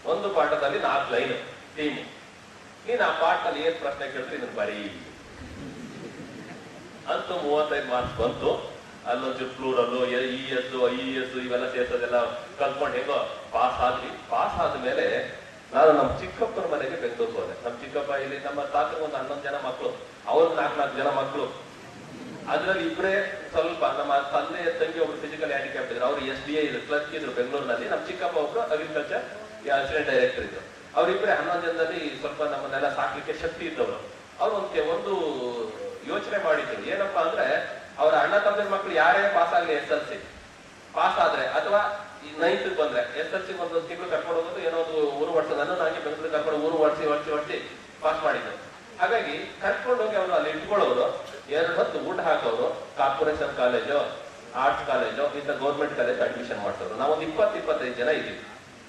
ಒಂದು ಪಾಠದಲ್ಲಿ ನಾಲ್ಕು ಲೈನ್ ಟೀಮ್ ನೀನ್ ಆ ಪಾಠದಲ್ಲಿ ಏನ್ ಪ್ರಶ್ನೆ ಕೇಳಿದ್ರೆ ಇದನ್ನ ಬರೀ ಅಂತೂ ಮೂವತ್ತೈದು ಮಾರ್ಕ್ಸ್ ಬಂತು ಅಲ್ಲೊಂಚೂರು plural E S I S ಇವೆಲ್ಲ ಸೇರ್ಸೋದೆಲ್ಲ ಕಲ್ತ್ಕೊಂಡು ಹೆಂಗೋ ಪಾಸ್ ಆದ್ವಿ ಪಾಸ್ ಆದ್ಮೇಲೆ ನಾನು ನಮ್ಮ ಚಿಕ್ಕಪ್ಪನ ಮನೆಗೆ ಬೆಂಗಳೂರು ಹೋದೆ ನಮ್ಮ ಚಿಕ್ಕಪ್ಪ ಇಲ್ಲಿ ನಮ್ಮ ತಾತನ ಒಂದು ಹನ್ನೊಂದು ಜನ ಮಕ್ಕಳು ಅವ್ರ ನಾಲ್ಕು ನಾಲ್ಕು ಜನ ಮಕ್ಕಳು ಅದ್ರಲ್ಲಿ ಇಬ್ಬರೇ ಸ್ವಲ್ಪ ನಮ್ಮ ತಂದೆ ತಂಗಿ ಒಬ್ರು ಫಿಸಿಕಲ್ ಹ್ಯಾಂಡಿಕ್ಯಾಪ್ ಇದ್ರು ಅವ್ರು ಎಸ್ ಡಿ ಐ ಇದ್ರು ಕ್ಲರ್ಕ್ ಇದ್ರು ಬೆಂಗಳೂರಿನಲ್ಲಿ ನಮ್ಮ ಚಿಕ್ಕಪ್ಪ ಒಬ್ರು ಅಗ್ರಿಕಲ್ಚರ್ ಅಸಿಸ್ಟೆಂಟ್ ಡೈರೆಕ್ಟರ್ ಇದ್ರು ಅವರಿಬ್ಬರೇ ಹನ್ನೊಂದು ಜನದಲ್ಲಿ ಸ್ವಲ್ಪ ನಮ್ಮನ್ನೆಲ್ಲ ಸಾಕ್ಲಿಕ್ಕೆ ಶಕ್ತಿ ಇದ್ದವರು ಅವ್ರು ಒಂದು ಒಂದು ಯೋಚನೆ ಮಾಡಿದ್ರು ಏನಪ್ಪಾ ಅಂದ್ರೆ ಅವ್ರ ಅಣ್ಣ ತಮ್ಮದ ಮಕ್ಕಳು ಯಾರೇ ಪಾಸ್ ಆಗ್ಲಿ ಎಸ್ ಎಲ್ ಸಿ ಪಾಸ್ ಆದ್ರೆ ಅಥವಾ ಈ ನೈನ್ತ್ ಬಂದ್ರೆ ಎಸ್ ಎಲ್ ಸಿ ಒಂದು ತಿಂಗಳು ಕರ್ಕೊಂಡು ಹೋಗೋದು ಏನೋ ಒಂದು ಊರು ವರ್ಷ ನಾನು ನನಗೆ ಬೆಂಗಳೂರು ಕರ್ಕೊಂಡು ಊರು ವರ್ಷಿ ವರ್ಷಿ ವರ್ಷಿ ಪಾಸ್ ಮಾಡಿದ್ದು ಹಾಗಾಗಿ ಕರ್ಕೊಂಡು ಹೋಗಿ ಅವ್ರು ಅಲ್ಲಿ ಇಟ್ಕೊಳ್ಳೋರು ಎರಡು ಹೊತ್ತು ಊಟ ಹಾಕೋರು ಕಾರ್ಪೊರೇಷನ್ ಕಾಲೇಜು ಆರ್ಟ್ಸ್ ಕಾಲೇಜು ಇಂಥ ಗೌರ್ಮೆಂಟ್ ಕಾಲೇಜ್ ಅಡ್ಮಿಷನ್ ಮಾಡ್ಸೋರು ನಾವೊಂದು ಇಪ್ಪತ್ತು ಇಪ್ಪತ್ತೈದು ಜನ ಇದ್ದೀವಿ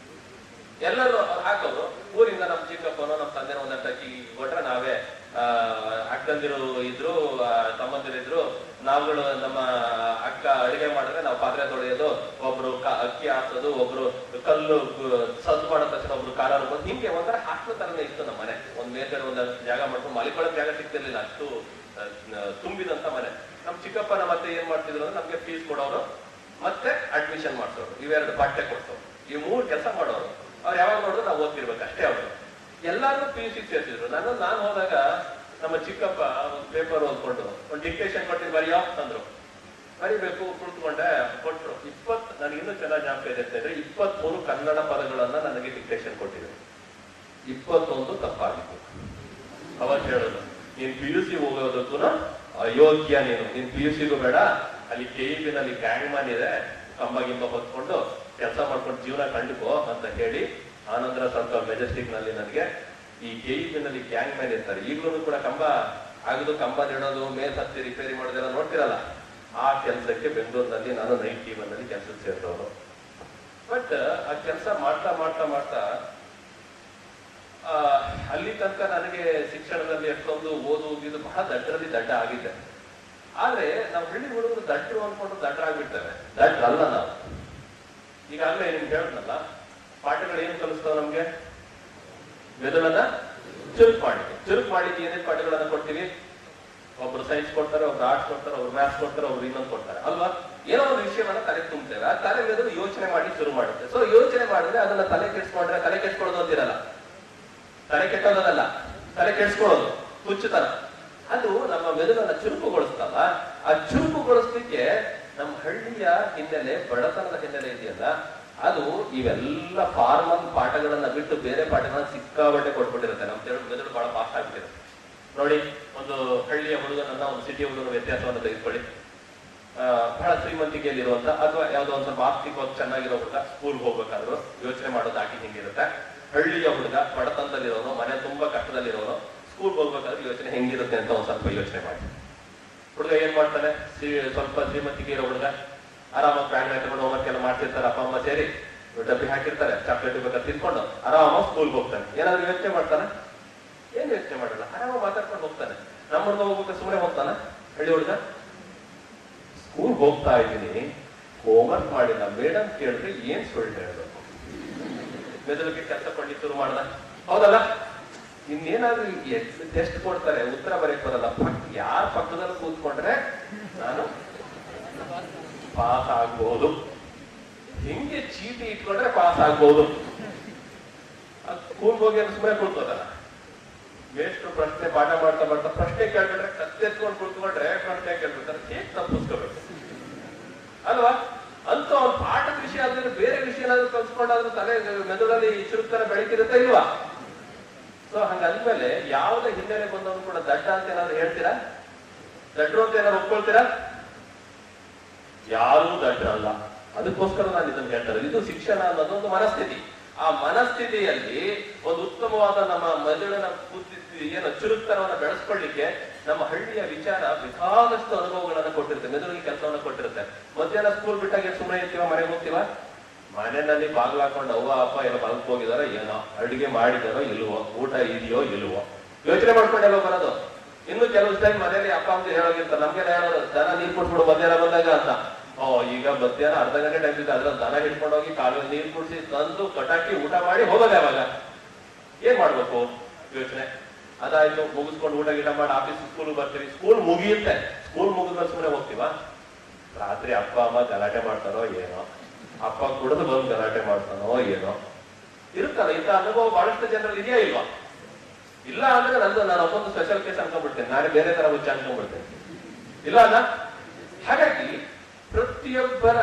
ಎಲ್ಲರೂ ಹಾಕೋರು ಊರಿಂದ ನಮ್ಮ ಚಿಕ್ಕಪ್ಪನೋ ನಮ್ಮ ತಂದೆನೋ ಒಂದಷ್ಟು ಅಕ್ಕಿ ಕೊಟ್ರೆ ನಾವೇ ಆ, ಅಕ್ಕಂದಿರು ಇದ್ರು ಆ, ತಮ್ಮಂದಿರು ಇದ್ರು ನಾವುಗಳು ನಮ್ಮ ಅಕ್ಕ ಅಡಿಗೆ ಮಾಡಿದ್ರೆ ನಾವು ಪಾತ್ರೆ ತೊಳೆಯೋದು ಒಬ್ರು ಕ- ಅಕ್ಕಿ ಹಾಕೋದು ಒಬ್ರು ಕಲ್ಲು ಗ- ಸದ್ದು ಮಾಡೋ ತಕ್ಷಣ ಒಬ್ರು ಖಾರ ರುಬ್ಬೋದು ಹಿಂಗೆ ಒಂಥರ ಹಾಸ್ಟೆಲ್ ತರನೇ ಇತ್ತು ನಮ್ಮ ಮನೆ ಒಂದ್ ಮೇಲ್ಗಡೆ ಒಂದ್ ಜಾಗ ಮಾಡ್ಕೊಂಡು ಮಲಿಕೊಳ್ಳೋಕ್ ಜಾಗ ಸಿಗ್ತಿರ್ಲಿಲ್ಲ ಅಷ್ಟು ಆ, ನ- ತುಂಬಿದಂತ ಮನೆ ನಮ್ ಚಿಕ್ಕಪ್ಪ ನಮ್ಮ ಅತ್ತೆ ಏನ್ ಮಾಡ್ತಿದ್ರು ಅಂದ್ರೆ ನಮ್ಗೆ ಫೀಸ್ ಕೊಡೋರು ಮತ್ತೆ ಅಡ್ಮಿಷನ್ ಮಾಡ್ಸೋರು ಇವೆರಡು ಬಟ್ಟೆ ಕೊಡ್ಸೋರು ಈ ಮೂರ್ ಕೆಲಸ ಮಾಡೋರು ಅವ್ರು ಯಾವಾಗ ನೋಡಿದ್ರು ನಾವು ಓದ್ತಿರ್ಬೇಕು ಅಷ್ಟೇ ಅವರು ಎಲ್ಲಾರು ಪಿ ಯು ಸಿ ಸೇರ್ಸಿದ್ರು ನಾನು ನಾನು ಹೋದಾಗ ನಮ್ಮ ಚಿಕ್ಕಪ್ಪ ಒಂದು ಪೇಪರ್ ಓದ್ಕೊಂಡು ಒಂದು ಡಿಕ್ಟೇಷನ್ ಕೊಟ್ಟಿದ್ದು ಬರೆಯೋ ಅಂದ್ರು ಬರಿಬೇಕು ಕುಳಿತುಕೊಂಡೆ ಕೊಟ್ರು ಇಪ್ಪತ್ ನನಗೆ ಇನ್ನೂ ಚೆನ್ನಾಗಿ ಜ್ಞಾಪಕ ಇದೆ ಅಂತಂದ್ರೆ ಇಪ್ಪತ್ತ್ ಮೂರು ಕನ್ನಡ ಪದಗಳನ್ನ ನನಗೆ ಡಿಕ್ಟೇಷನ್ ಕೊಟ್ಟಿದ್ರು ಇಪ್ಪತ್ತೊಂದು ತಪ್ಪಾಗಿತ್ತು ಅವಾಗ ಹೇಳೋದು ನೀನ್ ಪಿ ಯು ಸಿ ಹೋಗೋದಕ್ಕೂ ಅಯೋಗ್ಯ ನೀನು ನೀನ್ ಪಿ ಯು ಸಿಗೂ ಬೇಡ ಅಲ್ಲಿ ಕೆ ಇ ನಲ್ಲಿ ಗ್ಯಾಂಗ್ ಮ್ಯಾನ್ ಇದೆ ಕಂಬ ಗಿಂಬ ಹೊತ್ಕೊಂಡು ಕೆಲಸ ಮಾಡ್ಕೊಂಡು ಜೀವನ ಕಂಡುಕೋ ಅಂತ ಹೇಳಿ ಆನಂತರ ಸರ್ಕಲ್ ಮೆಜೆಸ್ಟಿಕ್ ನಲ್ಲಿ ನನಗೆ ಈ ಕೆ ಇ ನಲ್ಲಿ ಗ್ಯಾಂಗ್ ಮ್ಯಾನ್ ಇರ್ತಾರೆ ಈಗಲೂ ಕೂಡ ಕಂಬ ಆಗದು ಕಂಬ ನೆಡೋದು ಮೇಲ್ ಹತ್ತಿ ರಿಪೇರಿ ಮಾಡೋದೆಲ್ಲ ನೋಡ್ತಿರಲ್ಲ ಆ ಕೆಲಸಕ್ಕೆ ಬೆಂಗಳೂರಿನಲ್ಲಿ ನಾನು ನೈಟ್ ಟೀಮ್ ನಲ್ಲಿ ಕೆಲಸಕ್ಕೆ ಸೇರಿದವರು ಬಟ್ ಆ ಕೆಲಸ ಮಾಡ್ತಾ ಮಾಡ್ತಾ ಮಾಡ್ತಾ ಆ, ಅಲ್ಲಿ ತನಕ ನನಗೆ ಶಿಕ್ಷಣದಲ್ಲಿ ಎಷ್ಟೊಂದು ಓದು ಇದು ಬಹಳ ದಡ್ಡರಲ್ಲಿ ದಡ್ಡ ಆಗಿದ್ದೆ ಆದ್ರೆ ನಾವು ಹಳ್ಳಿ ಹುಡುಗರು ದಡ್ಡರು ಅನ್ಕೊಂಡು ದಡ್ಡರಾಗ್ಬಿಡ್ತೇವೆ ದಡ್ಡರಲ್ಲ ನಾವು ಈಗಾಗಲೇ ನಿಮ್ಗೆ ಹೇಳಿದ್ನಲ್ಲ ಪಾಠಗಳು ಏನ್ ಕಲಿಸ್ತಾವ ನಮ್ಗೆ ಮೆದುಳನ್ನ ಚುರುಕು ಮಾಡಿ ಚುರುಕು ಮಾಡಿದ್ದು ಏನೇನ್ ಪಾಠಗಳನ್ನ ಕೊಡ್ತೀವಿ ಒಬ್ರು ಸೈನ್ಸ್ ಕೊಡ್ತಾರೆ ಒಬ್ರು ಆರ್ಟ್ಸ್ ಕೊಡ್ತಾರೆ ಒಬ್ರು ಮ್ಯಾಥ್ಸ್ ಕೊಡ್ತಾರೆ ಒಬ್ರು ಇನ್ನೊಂದು ಕೊಡ್ತಾರೆ ಅಲ್ವಾ ಏನೋ ಒಂದು ವಿಷಯವನ್ನ ತಲೆ ತುಂಬ್ತೇವೆ ಆ ತಲೆ ಮೆದುಳು ಯೋಚನೆ ಮಾಡಿ ಶುರು ಮಾಡುತ್ತೆ ಸೊ ಯೋಚನೆ ಮಾಡಿದ್ರೆ ಅದನ್ನ ತಲೆ ಕೆಡ್ಸ್ಕೊಂಡ್ರೆ ತಲೆ ಕೆಡ್ಸ್ಕೊಳ್ಳೋದು ಅಂತಿರಲ್ಲ ತಲೆ ಕೆಟ್ಟೋದಲ್ಲ ತಲೆ ಕೆಡ್ಸ್ಕೊಳ್ಳೋದು ಹುಚ್ಚುತನ ಅದು ನಮ್ಮ ಮೆದುಳನ್ನ ಚುರುಕುಗೊಳಿಸ್ತಲ್ಲ ಆ ಚುರುಕುಗೊಳಿಸ್ಲಿಕ್ಕೆ ನಮ್ಮ ಹಳ್ಳಿಯ ಹಿನ್ನೆಲೆ ಬಡತನದ ಹಿನ್ನೆಲೆ ಇದೆಯಲ್ಲ ಅದು ಇವೆಲ್ಲ ಫಾರ್ಮಲ್ ಪಾಠಗಳನ್ನ ಬಿಟ್ಟು ಬೇರೆ ಪಾಠಗಳನ್ನ ಸಿಕ್ಕಾಬಟ್ಟೆ ಕೊಟ್ಬಿಟ್ಟಿರುತ್ತೆ ನಮ್ಮ ತೆಳು ಮೆದುಳು ಬಹಳ ಫಾಸ್ಟ್ ಆಗ್ಬಿಟ್ಟಿರುತ್ತೆ ನೋಡಿ ಒಂದು ಹಳ್ಳಿಯ ಹುಡುಗನನ್ನ ಒಂದು ಸಿಟಿ ಹುಡುಗನ ವ್ಯತ್ಯಾಸವನ್ನು ತೆಗೆದುಕೊಳ್ಳಿ ಆ, ಬಹಳ ಶ್ರೀಮಂತಿಕೆಯಲ್ಲಿರುವಂತ ಅಥವಾ ಯಾವ್ದೋ ಒಂದ್ ಸ್ವಲ್ಪ ಆರ್ಥಿಕವಾಗಿ ಚೆನ್ನಾಗಿರೋ ಹುಡುಗ ಸ್ಕೂಲ್ ಹೋಗ್ಬೇಕಾದ್ರು ಯೋಚನೆ ಮಾಡೋದು ಆಗಿ ಹಿಂಗಿರುತ್ತೆ ಹಳ್ಳಿಯ ಹುಡುಗ ಬಡತನದಲ್ಲಿರೋನು ಮನೆ ತುಂಬಾ ಕಷ್ಟದಲ್ಲಿರೋನು ಸ್ಕೂಲ್ ಹೋಗ್ಬೇಕಾದ್ರೆ ಯೋಚನೆ ಹೆಂಗಿರುತ್ತೆ ಅಂತ ಒಂದ್ ಸ್ವಲ್ಪ ಯೋಚನೆ ಮಾಡಿ ಹುಡುಗ ಏನ್ ಮಾಡ್ತಾನೆ ಶ್ರೀ- ಸ್ವಲ್ಪ ಶ್ರೀಮಂತಿಕೆ ಇರೋ ಹುಡುಗ ಆರಾಮಾಗಿ ಬ್ಯಾಗ್ ಹಾಕೊಂಡು ಹೋಮ್ವರ್ಕ್ ಎಲ್ಲ ಮಾಡ್ತಿರ್ತಾರೆ ಅಪ್ಪ ಅಮ್ಮ ಸೇರಿ ಡಬ್ಬಿ ಹಾಕಿರ್ತಾರೆ ಚಾಕ್ಲೇಟ್ ಬೇಕಾದ್ರೆ ತಿನ್ಕೊಂಡು ಆರಾಮಾಗಿ ಸ್ಕೂಲ್ಗೆ ಹೋಗ್ತಾನೆ ಏನಾದ್ರು ಯೋಚನೆ ಮಾಡ್ತಾನೆ ಏನ್ ಯೋಚನೆ ಮಾಡಲ್ಲ ಆರಾಮಾಗಿ ಮಾತಾಡ್ಕೊಂಡು ಹೋಗ್ತಾನೆ ನಮ್ಮ ಹುಡುಗ ಹೋಗ್ಬೇಕು ಸುಮ್ಮನೆ ಹೋಗ್ತಾನ ಹಳ್ಳಿ ಹುಡುಗ ಸ್ಕೂಲ್ ಹೋಗ್ತಾ ಇದ್ದೀನಿ ಹೋಮ್ವರ್ಕ್ ಮಾಡಿಲ್ಲ ಮೇಡಮ್ ಕೇಳಿದ್ರೆ ಏನ್ ಸುಳ್ಳು ಹೇಳಬೇಕು ಮೆದುಳಿಗೆ ಕೆಲಸ ಕೊಡ್ಲಿಕ್ಕೆ ಶುರು ಮಾಡ್ದ ಹೌದಲ್ಲ ಇನ್ನೇನಾದ್ರೂ ಟೆಸ್ಟ್ ಕೊಡ್ತಾರೆ ಉತ್ತರ ಬರೆಯಕ್ ಬರಲ್ಲ ಪಕ್ ಯಾರ ಪಕ್ಕದಲ್ಲಿ ಕೂತ್ಕೊಂಡ್ರೆ ನಾನು ಪಾಸ್ ಆಗ್ಬಹುದು ಹಿಂಗೆ ಚೀಟಿ ಇಟ್ಕೊಂಡ್ರೆ ಪಾಸ್ ಆಗ್ಬಹುದು ಸ್ಕೂಲ್ ಹೋಗಿ ಸುಮ್ಮನೆ ಕೂತ್ಕೋದಲ್ಲ ಮೇಷ್ಟ್ರು ಪ್ರಶ್ನೆ ಪಾಠ ಮಾಡ್ತಾ ಮಾಡ್ತಾ ಪ್ರಶ್ನೆ ಕೇಳ್ಬಿಟ್ರೆ ಕತ್ತೆತ್ಕೊಂಡು ಕೂತ್ಕೊಂಡ್ರೆ ಪ್ರಶ್ನೆ ಕೇಳ್ಬಿಡ್ತಾರೆ ಹೇಗ್ ತಪ್ಪಿಸ್ಕೋಬೇಕು ಅಲ್ವಾ ಅಂತ ಅವ್ನ ಪಾಠದ ವಿಷಯ ಆದ್ರೆ ಬೇರೆ ವಿಷಯ ಏನಾದ್ರು ಕಲ್ಸ್ಕೊಂಡಾದ್ರೂ ತಲೆ ಮೆದುಳಲ್ಲಿ ಚುರುಕ್ತರ ಬೆಳಕಿರುತ್ತೆ ಇಲ್ವಾ ಸೊ ಹಂಗಂದ್ಮೇಲೆ ಯಾವುದೇ ಹಿನ್ನೆಲೆ ಬಂದವನು ಕೂಡ ದಡ್ಡ ಅಂತ ಏನಾದ್ರು ಹೇಳ್ತೀರಾ ದಡ್ಡರು ಅಂತ ಏನಾದ್ರು ಒಪ್ಕೊಳ್ತೀರಾ ಯಾರೂ ದಡ್ಡರಲ್ಲ ಅದಕ್ಕೋಸ್ಕರ ನಾನು ಇದನ್ನು ಹೇಳ್ತಾರೆ ಇದು ಶಿಕ್ಷಣ ಅನ್ನೋದು ಒಂದು ಮನಸ್ಥಿತಿ ಆ ಮನಸ್ಥಿತಿಯಲ್ಲಿ ಒಂದು ಉತ್ತಮವಾದ ನಮ್ಮ ಮೆದುಳಿನ ಬುದ್ಧಿ ಏನು ಚುರುಕ್ತನವನ್ನ ಬೆಳೆಸ್ಕೊಳ್ಳಿಕ್ಕೆ ನಮ್ಮ ಹಳ್ಳಿಯ ವಿಚಾರ ಬೇಕಾದಷ್ಟು ಅನುಭವಗಳನ್ನ ಕೊಟ್ಟಿರುತ್ತೆ ಮೆದುಳಿಗೆ ಕೆಲಸವನ್ನ ಕೊಟ್ಟಿರುತ್ತೆ ಮಧ್ಯಾಹ್ನ ಸ್ಕೂಲ್ ಬಿಟ್ಟಾಗ ಸುಮ್ಮನೆ ಇರ್ತೀವ ಮನೆಗೆ ಹೋಗ್ತೀವ ಮನೆಯಲ್ಲಿ ಬಾಗ್ಲು ಹಾಕೊಂಡು ಅವ್ವ ಅಪ್ಪ ಏನೋ ಹೊಲಕ್ ಹೋಗಿದಾರೋ ಏನೋ ಅಡಿಗೆ ಮಾಡಿದಾರೋ ಇಲ್ವೋ ಊಟ ಇದೆಯೋ ಇಲ್ವೋ ಯೋಚನೆ ಮಾಡ್ಕೊಂಡೆಲ್ಲ ಬರೋದು ಇನ್ನು ಕೆಲವು ಟೈಮ್ ಮನೇಲಿ ಅಪ್ಪ ಅಮ್ಮ ಹೇಳೋಗಿರ್ತಾರೆ ನಮ್ಗೆ ಹೇಳೋದು ದನ ನೀರ್ ಕೊಟ್ಬಿಡು ಮಧ್ಯಾಹ್ನ ಬಂದಾಗ ಅಂತ ಓ ಈಗ ಮಧ್ಯಾಹ್ನ ಅರ್ಧ ಗಂಟೆ ಟೈಮ್ ಇದೆ ಅದ್ರಲ್ಲಿ ದನ ಹಿಡ್ಕೊಂಡು ಹೋಗಿ ಕಾಲು ನೀರು ಕುಡಿಸಿ ತಂದು ಕಟಾಕಿ ಊಟ ಮಾಡಿ ಹೋಗೋದು ಯಾವಾಗ ಏನ್ ಮಾಡ್ಬೇಕು ಯೋಚನೆ ಅದಾಯ್ತು ಮುಗಿಸ್ಕೊಂಡು ಊಟ ಗೀಟ ಮಾಡಿ ಆಫೀಸ್ ಸ್ಕೂಲ್ ಬರ್ತೀವಿ ಸ್ಕೂಲ್ ಮುಗಿಯುತ್ತೆ ಸ್ಕೂಲ್ ಮುಗಿದ್ಮೇಲೆ ಸುಮ್ಮನೆ ಹೋಗ್ತೀವ ರಾತ್ರಿ ಅಪ್ಪ ಅಮ್ಮ ಗಲಾಟೆ ಮಾಡ್ತಾರೋ ಏನೋ ಅಪ್ಪ ಕುಡಿದು ಬಂದು ಗಲಾಟೆ ಮಾಡ್ತಾನೋ ಏನೋ ಇರುತ್ತಲ್ಲ ಇಂಥ ಅನುಭವ ಬಹಳಷ್ಟು ಜನರಲ್ಲಿ ಇದೆಯಾ ಇಲ್ವಾ ಇಲ್ಲ ಅಂದ್ರೆ ನಂದು ನಾನು ಒಬ್ಬೊಂದು ಸ್ಪೆಷಲ್ ಕೇಸ್ ಅನ್ಕೊಂಡ್ಬಿಡ್ತೇನೆ ನಾನೇ ಬೇರೆ ತರ ಹುಚ್ಚ ಅನ್ಕೊಂಡ್ಬಿಡ್ತೇನೆ ಇಲ್ಲ ಅಲ್ಲ ಹಾಗಾಗಿ ಪ್ರತಿಯೊಬ್ಬರ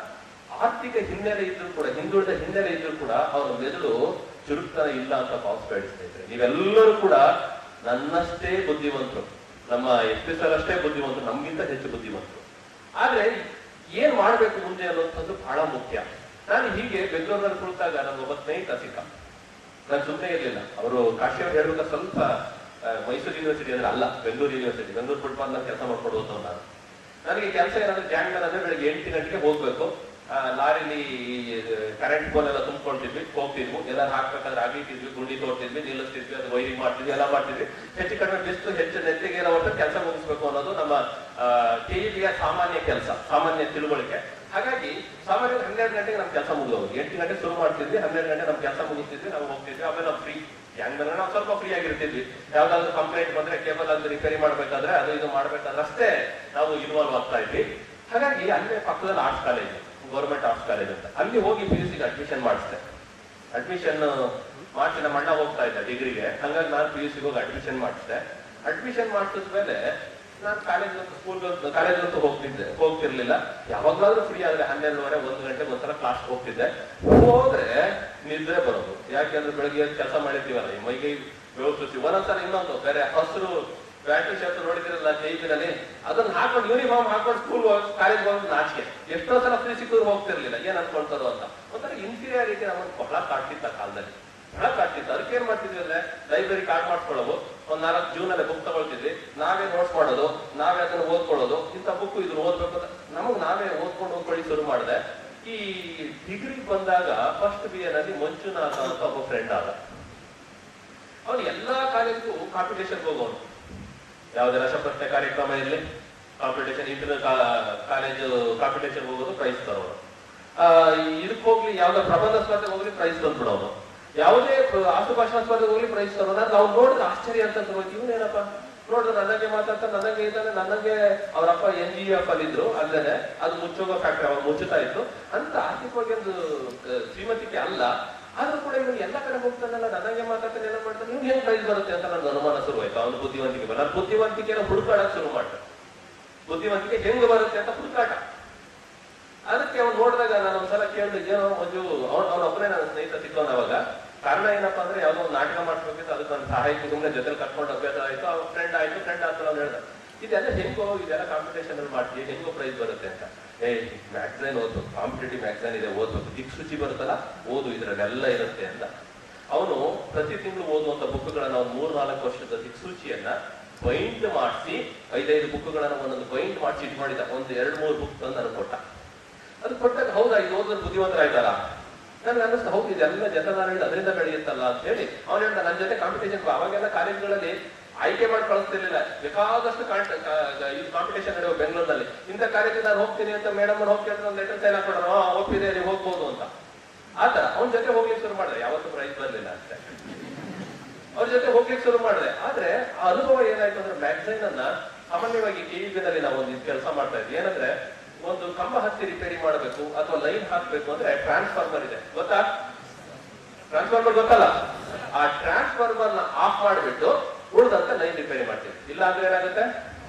ಆರ್ಥಿಕ ಹಿನ್ನೆಲೆ ಇದ್ರೂ ಕೂಡ ಹಿಂದುಳಿದ ಹಿನ್ನೆಲೆ ಇದ್ರೂ ಕೂಡ ಅವರ ಮೆದುಳು ಚುರುಕ್ತನ ಇಲ್ಲ ಅಂತ ಭಾವಿಸ್ಬೇಡಿ ಸ್ನೇಹಿತರೆ ನೀವೆಲ್ಲರೂ ಕೂಡ ನನ್ನಷ್ಟೇ ಬುದ್ಧಿವಂತರು ನಮ್ಮ ಎಸ್ ಪಿ ಸರ್ ಅಷ್ಟೇ ಬುದ್ಧಿವಂತರು ನಮ್ಗಿಂತ ಹೆಚ್ಚು ಬುದ್ಧಿವಂತರು ಆದ್ರೆ ಏನ್ ಮಾಡ್ಬೇಕು ಮುಂದೆ ಅನ್ನೋಂಥದ್ದು ಬಹಳ ಮುಖ್ಯ ನಾನು ಹೀಗೆ ಬೆಂಗಳೂರಿನಲ್ಲಿ ಕುಳಿತಾಗ ನನ್ನ ಒಬ್ಬ ಸ್ನೇಹಿತ ಸಿಕ್ಕ ನಾನು ಸುಮ್ಮನೆ ಇರ್ಲಿಲ್ಲ ಅವರು ಕಾಶಿ ಅವ್ರು ಹೇಳ್ಬೇಕಾದ್ರೆ ಸ್ವಲ್ಪ ಆ, ಮೈಸೂರು ಯೂನಿವರ್ಸಿಟಿ ಅಂದ್ರೆ ಅಲ್ಲ ಬೆಂಗಳೂರು ಯೂನಿವರ್ಸಿಟಿ ಬೆಂಗಳೂರು ಫುಟ್ಬಾಲ್ ನಲ್ಲಿ ಕೆಲಸ ಮಾಡ್ಕೊಂಡು ಹೋಗ್ತಾವ್ ನಾನು ನನಗೆ ಕೆಲಸ ಏನಾದ್ರೆ ಜಾಂಗ್ಮನ್ ಅಂದ್ರೆ ಬೆಳಿಗ್ಗೆ ಎಂಟು ಗಂಟೆಗೆ ಹೋಗ್ಬೇಕು ಆ, ಲಾರಿಲಿ ಕರೆಂಟ್ ಬೋಲ್ ಎಲ್ಲ ತುಂಬ್ಕೊಳ್ತಿದ್ವಿ ಹೋಗ್ತಿದ್ವಿ ಎಲ್ಲ ಹಾಕ್ಬೇಕಾದ್ರೆ ಅಗಿತಿದ್ವಿ ಗುಂಡಿ ತೋರ್ತಿದ್ವಿ ನಿಲ್ಲಿಸ್ತಿದ್ವಿ ಅದು ವೈರಿಂಗ್ ಮಾಡ್ತಿದ್ವಿ ಎಲ್ಲ ಮಾಡ್ತಿದ್ವಿ ಹೆಚ್ಚು ಕಡಿಮೆ ಬಿಸ್ತು ಹೆಚ್ಚು ನೆತ್ತಿಗೆ ಇರೋ ಒಟ್ಟು ಕೆಲಸ ಮುಗಿಸ್ಬೇಕು ಅನ್ನೋದು ನಮ್ಮ ಕೆಇಬಿಯ ಸಾಮಾನ್ಯ ಕೆಲಸ ಸಾಮಾನ್ಯ ತಿಳುವಳಿಕೆ ಹಾಗಾಗಿ ಸಾಮಾನ್ಯ ಹನ್ನೆರಡು ಗಂಟೆಗೆ ನಮ್ ಕೆಲಸ ಮುಗಿದೋದು ಎಂಟು ಗಂಟೆ ಶುರು ಮಾಡ್ತಿದ್ವಿ ಹನ್ನೆರಡು ಗಂಟೆ ನಮ್ ಕೆಲಸ ಮುಗಿಸ್ತಿದ್ವಿ ನಾವು ಹೋಗ್ತಿದ್ವಿ ಆಮೇಲೆ ನಾವು ಫ್ರೀ ಹೆಂಗಂದ್ರೆ ನಾವು ಸ್ವಲ್ಪ ಫ್ರೀ ಆಗಿರ್ತಿದ್ವಿ ಯಾವ್ದಾದ್ರು ಕಂಪ್ಲೇಂಟ್ ಬಂದ್ರೆ ಕೇಬಲ್ ಅದು ರಿಪೇರಿ ಮಾಡ್ಬೇಕಾದ್ರೆ ಅದು ಇದು ಮಾಡ್ಬೇಕಾದ್ರೆ ಅಷ್ಟೇ ನಾವು ಇನ್ವಾಲ್ವ್ ಆಗ್ತಾ ಇದ್ವಿ ಹಾಗಾಗಿ ಅಲ್ಲೇ ಪಕ್ಕದಲ್ಲಿ arts college government arts college ಅಂತ ಅಲ್ಲಿ ಹೋಗಿ ಪಿ ಯು ಸಿಗೆ ಅಡ್ಮಿಷನ್ ಮಾಡಿಸ್ದೆ ಅಡ್ಮಿಷನ್ ಮಾಡಿಸಿ ನಮ್ಮ ಅಣ್ಣ ಹೋಗ್ತಾ ಇದ್ದ ಡಿಗ್ರಿಗೆ ಹಂಗಾಗಿ ನಾನು ಪಿ ಯು ಸಿಗೆ ಹೋಗಿ ಅಡ್ಮಿಷನ್ ಮಾಡಿಸಿದೆ ಅಡ್ಮಿಷನ್ ಮಾಡಿಸಿದ್ಮೇಲೆ ನಾನು ಕಾಲೇಜ್ ಸ್ಕೂಲ್ ಕಾಲೇಜ್ ಅಂತೂ ಹೋಗ್ತಿದ್ದೆ ಹೋಗ್ತಿರ್ಲಿಲ್ಲ ಯಾವಾಗ್ಲಾದ್ರೂ ಫ್ರೀ ಆದ್ರೆ ಹನ್ನೆರಡುವರೆ ಒಂದು ಗಂಟೆ ಒಂಥರ ಕ್ಲಾಸ್ ಹೋಗ್ತಿದ್ದೆ ಹೋದ್ರೆ ನಿದ್ರೆ ಬರೋದು ಯಾಕೆಂದ್ರೆ ಬೆಳಗ್ಗೆ ಕೆಲಸ ಮಾಡಿರ್ತೀವಲ್ಲ ಈ ಮೈಗೆ ವ್ಯವಸ್ಥಿಸಿ ಒಂದೊಂದ್ಸಲ ಇನ್ನೊಂದು ಬೇರೆ ಹಸಿರು ಬ್ಯಾಟ್ರಿ ಶರ್ಟ್ ನೋಡಿದಿರಲ್ಲ ಜೈಬಿನಲ್ಲಿ ಅದನ್ನ ಹಾಕೊಂಡು ಯೂನಿಫಾರ್ಮ್ ಹಾಕೊಂಡು ಸ್ಕೂಲ್ ಕಾಲೇಜ್ ಹೋಗೋದು ನಾಚಿಕೆ ಎಷ್ಟೋ ಸಲ ಫ್ರೀ ಸಿಕ್ಕಿದ್ರು ಹೋಗ್ತಿರ್ಲಿಲ್ಲ ಏನ್ ಅನ್ಕೊಳ್ತಾರೋ ಅಂತ ಒಂಥರ ಇನ್ಫೀರಿಯಾರಿಟಿ ನಮ್ಮನ್ನು ಬಹಳ ಕಾಡ್ತಿತ್ತ ಆ ಕಾಲದಲ್ಲಿ ಬಹಳ ಕಾಡ್ತಿತ್ತು ಅದಕ್ಕೆ ಏನ್ ಮಾಡ್ತಿದ್ವಿ ಅಂದ್ರೆ ಲೈಬ್ರರಿ ಕಾರ್ಡ್ ಮಾಡ್ಕೊಳ್ಳೋದು ಒಂದ್ ನಾಲ್ಕು ಜೂನಲ್ಲಿ ಬುಕ್ ತಗೊಳ್ತಿದ್ವಿ ನಾವೇ ನೋಟ್ಸ್ ಮಾಡೋದು ನಾವೇ ಅದನ್ನ ಓದ್ಕೊಳ್ಳೋದು ಇಂಥ ಬುಕ್ ಇದನ್ನ ಓದ್ಬೇಕು ಅಂತ ನಮಗ್ ನಾವೇ ಓದ್ಕೊಂಡು ಓದ್ಕೊಳ್ಳಿ ಶುರು ಮಾಡಿದೆ ಈ ಡಿಗ್ರಿ ಬಂದಾಗ ಫಸ್ಟ್ ಬಿ ನಲ್ಲಿ ಮಂಜುನಾಥ ಅಂತ ಒಬ್ಬ ಫ್ರೆಂಡ್ ಆದ ಅವನು ಎಲ್ಲಾ ಕಾಲೇಜ್ಗೂ ಕಾಂಪಿಟೇಷನ್ ಹೋಗೋನು ಯಾವುದೇ ರಸಪ್ರಶ್ನೆ ಕಾರ್ಯಕ್ರಮ ಇರಲಿ ಕಾಂಪಿಟೇಷನ್ ಇಂಟರ್ ಕಾಲೇಜು ಕಾಂಪಿಟೇಷನ್ ಹೋಗೋದು ಪ್ರೈಸ್ ತರೋನು ಆ, ಇದಕ್ಕೆ ಹೋಗ್ಲಿ ಯಾವ್ದೋ ಪ್ರಬಂಧ ಸ್ಪರ್ಧೆಗೆ ಹೋಗ್ಲಿ ಪ್ರೈಸ್ ತಂದ್ಬಿಡೋನು ಯಾವುದೇ ಪ್ರ- ಆಸುಭಾಷಣ ಸ್ಪರ್ಧೆಗೆ ಹೋಗ್ಲಿ ಪ್ರೈಸ್ ತರೋನು ಅಂದ್ರೆ ನಾವು ನೋಡಿದ್ರೆ ಆಶ್ಚರ್ಯ ಅಂತ ಇವನೇನಪ್ಪ ನೋಡಿದ್ರೆ ನನಗೆ ಮಾತಾಡ್ತಾ ನನಗೆ ಇದ್ದಾನೆ ನನಗೆ ಅವರಪ್ಪ ಎನ್ ಜಿ ಎಫ್ ಅಲ್ಲಿ ಇದ್ರು ಅಲ್ಲೇನೆ ಅದು ಮುಚ್ಚೋಗೋ ಫ್ಯಾಕ್ಟ್ರಿ ಅವಾಗ ಮುಚ್ಚುತ್ತಾ ಇತ್ತು ಅಂತ ಆರ್ಥಿಕವಾಗಿ ಒಂದು ಆ, ಶ್ರೀಮಂತಿಕೆ ಅಲ್ಲ ಆದ್ರೂ ಕೂಡ ಇವನು ಎಲ್ಲ ಕಡೆ ಹೋಗ್ತಾನಲ್ಲ ನನಗೆ ಮಾತಾಡ್ತಾನೆ ಎಲ್ಲ ಮಾಡ್ತಾನೆ ಇವ್ನು ಹೆಂಗ್ ಪ್ರೈಸ್ ಬರುತ್ತೆ ಅಂತ ನನ್ನ ಅನುಮಾನ ಶುರುವಾಯ್ತು ಅವನು ಬುದ್ಧಿವಂತಿಕೆ ಬರ ಬುದ್ಧಿವಂತಿಕೆನ ಹುಡುಕಾಡಕ್ ಶುರು ಮಾಡ್ದ ಬುದ್ಧಿವಂತಿಕೆ ಹೆಂಗ್ ಬರುತ್ತೆ ಅಂತ ಹುಡುಕಾಟ ಅದಕ್ಕೆ ಅವ್ನು ನೋಡಿದಾಗ ನಾನು ಒಂದ್ಸಲ ಕೇಳಿದೆ ಏನೋ ಮಂಜು ಅವ್ನು ಅವನೊಬ್ಬನೇ ನನ್ನ ಸ್ನೇಹಿತ ಸಿಕ್ಕವನ ಅವಾಗ ಕಾರಣ ಏನಪ್ಪಾ ಅಂದ್ರೆ ಯಾವ್ದೋ ಒಂದು ನಾಟಕ ಮಾಡ್ಬೇಕಿತ್ತು ಅದಕ್ಕೆ ನನ್ನ ಸಹಾಯಕ್ಕೆ ಸುಮ್ಮನೆ ಜೊತೆ ಕರ್ಕೊಂಡು ಅಭ್ಯಾಸ ಆಯ್ತು ಅವ್ನ ಫ್ರೆಂಡ್ ಆಯ್ತು ಫ್ರೆಂಡ್ ಆದ್ಮೇಲೆ ಅವ್ನು ಹೇಳ್ದ ಇದೆಲ್ಲ ಹೆಂಗೋ ಇದೆಲ್ಲ ಕಾಂಪಿಟೇಷನ್ ಅಲ್ಲಿ ಮಾಡ್ತೀವಿ ಹೆಂಗೋ ಪ್ರೈಸ್ ಬರುತ್ತೆ ಅಂತ ಏ ಮ್ಯಾಗ್ಝೈನ್ ಓದು ಕಾಂಪಿಟೇಟಿವ್ ಮ್ಯಾಗ್ಝೈನ್ ಇದೆ ಓದ್ಬೇಕು ದಿಕ್ಸೂಚಿ ಬರುತ್ತಲ್ಲ ಓದು ಇದ್ರಲ್ಲೆಲ್ಲ ಇರುತ್ತೆ ಅಂತ ಅವನು ಪ್ರತಿ ತಿಂಗಳು ಓದುವಂತ ಬುಕ್ಗಳನ್ನ ಒಂದು ಮೂರ್ ನಾಲ್ಕು ವರ್ಷದ ದಿಕ್ಸೂಚಿಯನ್ನ ಬೈಂಡ್ ಮಾಡಿಸಿ ಐದೈದು ಬುಕ್ಗಳನ್ನ ಒಂದೊಂದು ಬೈಂಡ್ ಮಾಡಿಸಿ ಇದು ಮಾಡಿದ ಒಂದು ಎರಡು ಮೂರು ಬುಕ್ ತಂದು ನನಗೆ ಕೊಟ್ಟ ಅದು ಕೊಟ್ಟಾಗ ಹೌದಾ ಇದು ಓದಿದ್ರೆ ಬುದ್ಧಿವಂತರಾಯ್ತಾರ ನನ್ಗೆ ಅನ್ನಿಸ್ತು ಹೌದು ಇದೆಲ್ಲ ಜನನಾರಾಯಣ ಅದರಿಂದ ಬೆಳೆಯುತ್ತಲ್ಲ ಅಂತ ಹೇಳಿ ಅವ್ನು ಹೇಳ್ದ ನನ್ನ ಜೊತೆ ಕಾಂಪಿಟೇಷನ್ ಅವಾಗೆಲ್ಲ ಕಾಲೇಜ್ಗಳಲ್ಲಿ ಆಯ್ಕೆ ಮಾಡಿ ಕಳಿಸ್ತಿರ್ಲಿಲ್ಲ ಬೇಕಾದಷ್ಟು ಕಾಂಟ್- ಕಾ- ಕ- ಇದು ಕಾಂಪಿಟೇಷನ್ ನಡೆಯುವ ಬೆಂಗಳೂರಿನಲ್ಲಿ ಇಂಥ ಕಾಲೇಜಿಗೆ ನಾನು ಹೋಗ್ತೀನಿ ಅಂತ ಮೇಡಮ್ ಅವ್ರು ಹೋಗ್ತೀನಿ ಅಂತ ಒಂದು ಲೆಟರ್ ಸೈನ್ ಹಾಕೊಡೋಣ ಒಪ್ಪಿದೆ ನೀವು ಹೋಗ್ಬೋದು ಅಂತ ಆತರ ಅವನ ಜೊತೆ ಹೋಗ್ಲಿಕ್ಕೆ ಶುರು ಮಾಡಿದೆ ಯಾವತ್ತೂ ಪ್ರೈಸ್ ಬರಲಿಲ್ಲ ಅಷ್ಟೇ ಅವ್ರ ಜೊತೆ ಹೋಗ್ಲಿಕ್ಕೆ ಶುರು ಮಾಡಿದೆ ಆದ್ರೆ ಆ ಅನುಭವ ಏನಾಯ್ತು ಅಂದ್ರೆ ಮ್ಯಾಗ್ಝೈನ್ ಅನ್ನ ಸಾಮಾನ್ಯವಾಗಿ ಟಿವಿನಲ್ಲಿ ನಾವು ಒಂದು ಕೆಲಸ ಮಾಡ್ತಾ ಇದ್ವಿ ಏನಂದ್ರೆ ಒಂದು ಕಂಬ ಹತ್ತಿ ರಿಪೇರಿ ಮಾಡಬೇಕು ಅಥವಾ ಲೈನ್ ಹಾಕ್ಬೇಕು ಅಂದ್ರೆ ಟ್ರಾನ್ಸ್ಫಾರ್ಮರ್ ಇದೆ ಗೊತ್ತಾ ಟ್ರಾನ್ಸ್ಫಾರ್ಮರ್ ಗೊತ್ತಲ್ಲ ಆ ಟ್ರಾನ್ಸ್ಫಾರ್ಮರ್ ನ ಆಫ್ ಮಾಡಿಬಿಟ್ಟು ಉಳಿದಂತ ಲೈನ್ ರಿಪೇರಿ ಮಾಡ್ತೀವಿ ಇಲ್ಲ ಅಂದ್ರೆ ಏನಾಗುತ್ತೆ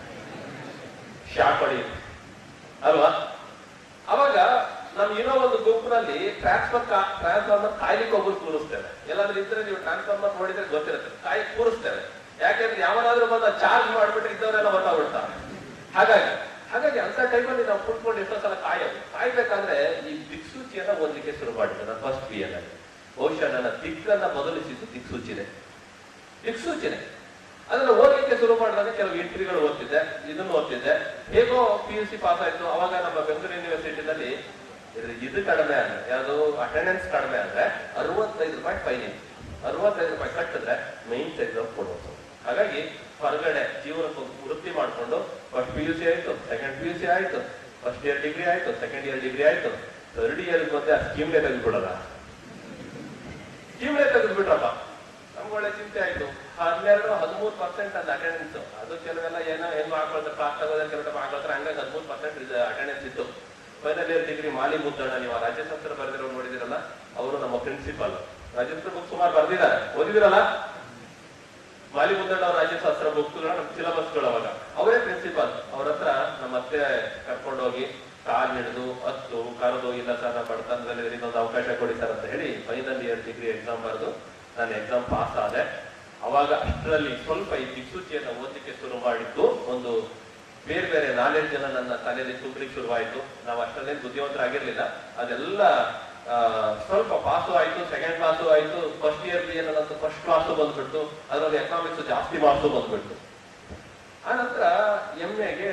ಶಾಕ್ ಹೊಡೆಯುತ್ತೆ ಅಲ್ವಾ ಅವಾಗ ನಮ್ ಏನೋ ಒಂದು ಗುಂಪಿನಲ್ಲಿ ಟ್ರಾನ್ಸ್ಫರ್ ಟ್ರಾನ್ಸ್ಫಾರ್ಮರ್ ಕಾಯ್ಲಿಕ್ಕೆ ಒಬ್ಬರು ಕೂರಿಸ್ತೇವೆ ಎಲ್ಲಾದ್ರೂ ಇದ್ರೆ ನೀವು ಟ್ರಾನ್ಸ್ಫಾರ್ಮರ್ ನೋಡಿದ್ರೆ ಗೊತ್ತಿರುತ್ತೆ ಕಾಯಿ ಕೂರಿಸ್ತೇವೆ ಯಾಕೆಂದ್ರೆ ಯಾವನಾದ್ರೂ ಬಂದ ಚಾರ್ಜ್ ಮಾಡ್ಬಿಟ್ರೆ ಇದ್ದವರೆಲ್ಲ ಹೊರಟೋಗ್ಬಿಡ್ತಾರೆ ಹಾಗಾಗಿ ಹಾಗಾಗಿ ಅಂತ ಟೈಮಲ್ಲಿ ನಾವು ಕುತ್ಕೊಂಡು ಎಷ್ಟೋ ಸಲ ಕಾಯೋದು ಕಾಯ್ಬೇಕಾದ್ರೆ ಈ ದಿಕ್ಸೂಚಿಯನ್ನ ಓದ್ಲಿಕ್ಕೆ ಶುರು ಮಾಡಿದ್ದೆ ನಾನು ಫಸ್ಟ್ ಬಿ ಎಲ್ ಬಹುಶಃ ನನ್ನ ದಿಕ್ಕನ್ನ ಬದಲಿಸಿದ್ದು ದಿಕ್ಸೂಚಿನೇ ದಿಕ್ಸೂಚನೆ ಅದನ್ನ ಓದಲಿಕ್ಕೆ ಶುರು ಮಾಡಿದಾಗ ಕೆಲವು ಎಂಟ್ರಿಗಳು ಓದ್ತಿದ್ದೆ ಇದನ್ನು ಓದ್ತಿದ್ದೆ ಹೇಗೋ ಪಿ ಯು ಸಿ ಪಾಸ್ ಆಯ್ತು ಅವಾಗ ನಮ್ಮ ಬೆಂಗಳೂರು ಯೂನಿವರ್ಸಿಟಿನಲ್ಲಿ ಇದು- ಇದು ಕಡಿಮೆ ಅಂದ್ರೆ ಯಾವುದು ಅಟೆಂಡೆನ್ಸ್ ಕಡಿಮೆ ಅಂದ್ರೆ ಅರವತ್ತೈದು ರೂಪಾಯಿ ಫೈನ್ ಇತ್ತು ಅರವತ್ತೈದು ರೂಪಾಯಿ ಕಟ್ಟಿದ್ರೆ ಮೈನ್ಸ್ ಎಕ್ಸಾಮ್ ಕೊಡೋದು ಹಾಗಾಗಿ ಹೊರಗಡೆ ಜೀವನಕ್ಕೆ ಒಂದು ವೃತ್ತಿ ಮಾಡ್ಕೊಂಡು ಫಸ್ಟ್ ಪಿ ಯು ಸಿ ಆಯ್ತು ಸೆಕೆಂಡ್ ಪಿ ಯು ಸಿ ಆಯ್ತು ಫಸ್ಟ್ ಇಯರ್ ಡಿಗ್ರಿ ಆಯ್ತು ಸೆಕೆಂಡ್ ಇಯರ್ ಡಿಗ್ರಿ ಆಯ್ತು ಥರ್ಡ್ ಇಯರ್ ಬಂದೆ ಆ ಸ್ಕೀಮ್ನೇ ತೆಗೆದ್ಬಿಡೋದ ಸ್ಕೀಮ್ನೇ ತೆಗೆದ್ಬಿಟ್ರಪ್ಪ ನಮ್ಗೆ ಒಳ್ಳೆ ಚಿಂತೆ ಆಯ್ತು ಹನ್ನೆರಡು ಹದಿಮೂರು ಪರ್ಸೆಂಟ್ ಅದು ಅಟೆಂಡೆನ್ಸ್ ಅದು ಕೆಲವೆಲ್ಲ ಏನೋ ಹೆಂಗೋ ಹಾಕೊಳ್ತಾರೆ ಕ್ಲಾಸ್ ತಗೋದ್ರೆ ಕೆಲವು ಹಾಕೊಳ್ತಾರೆ ಹಂಗಾಗಿ ಹದಿಮೂರು ಪರ್ಸೆಂಟ್ ಅಟೆಂಡೆನ್ಸ್ ಇತ್ತು ಫೈನಲ್ ಇಯರ್ ಡಿಗ್ರಿ ಮಾಲಿ ಮುದ್ದಣ್ಣ ನೀವು ಆ ರಾಜ್ಯಶಾಸ್ತ್ರ ಬರೆದಿರೋ ನೋಡಿದಿರಲ್ಲ ಅವರು ನಮ್ಮ ಪ್ರಿನ್ಸಿಪಾಲ್ ರಾಜ್ಯಶಾಸ್ತ್ರ ಬುಕ್ ಸುಮಾರು ಬರ್ದಿದ್ದಾರೆ ಓದಿದಿರಲ್ಲ ಮಾಲಿ ಮುದ್ದಣ್ಣ ಅವ್ರ ರಾಜ್ಯಶಾಸ್ತ್ರ ಬುಕ್ಗಳು ನಮ್ಮ ಸಿಲೆಬಸ್ಗಳು ಅವಾಗ ಅವರೇ ಪ್ರಿನ್ಸಿಪಾಲ್ ಅವ್ರ ಹತ್ರ ನಮ್ಮ ಅತ್ತೆ ಕರ್ಕೊಂಡೋಗಿ ಕಾಲ್ ಹಿಡಿದು ಹತ್ತು ಕರೆದು ಇಲ್ಲ ಸರ್ ನಾ ಬಡತನದಲ್ಲಿ ಇನ್ನೊಂದು ಅವಕಾಶ ಕೊಡಿ ಸರ್ ಅಂತ ಹೇಳಿ ಫೈನಲ್ ಇಯರ್ ಡಿಗ್ರಿ ಎಕ್ಸಾಮ್ ಬರೆದು ನಾನು ಎಕ್ಸಾಮ್ ಪಾಸ್ ಆದೆ ಅವಾಗ ಅಷ್ಟರಲ್ಲಿ ಸ್ವಲ್ಪ ಈ ದಿಕ್ಸೂಚಿಯನ್ನ ಓದಲಿಕ್ಕೆ ಶುರು ಮಾಡಿದ್ದು ಒಂದು ಬೇರೆ ಬೇರೆ ನಾಲೆಡ್ಜ್ ಅನ್ನ ನನ್ನ ತಲೆಯಲ್ಲಿ ತುಂಬಲಿಕ್ಕೆ ಶುರುವಾಯಿತು ನಾವು ಅಷ್ಟರಲ್ಲಿ ಬುದ್ಧಿವಂತರಾಗಿರ್ಲಿಲ್ಲ ಅದೆಲ್ಲ ಆ, ಸ್ವಲ್ಪ ಪಾಸು ಆಯ್ತು ಸೆಕೆಂಡ್ ಕ್ಲಾಸು ಆಯ್ತು ಫಸ್ಟ್ ಇಯರ್ ಏನಂತ ಫಸ್ಟ್ ಕ್ಲಾಸು ಬಂದ್ಬಿಟ್ಟು ಅದರಲ್ಲಿ ಎಕನಾಮಿಕ್ಸ್ ಜಾಸ್ತಿ ಮಾರ್ಕ್ಸು ಬಂದ್ಬಿಟ್ಟು ಆ ನಂತರ ಎಂ ಎಗೆ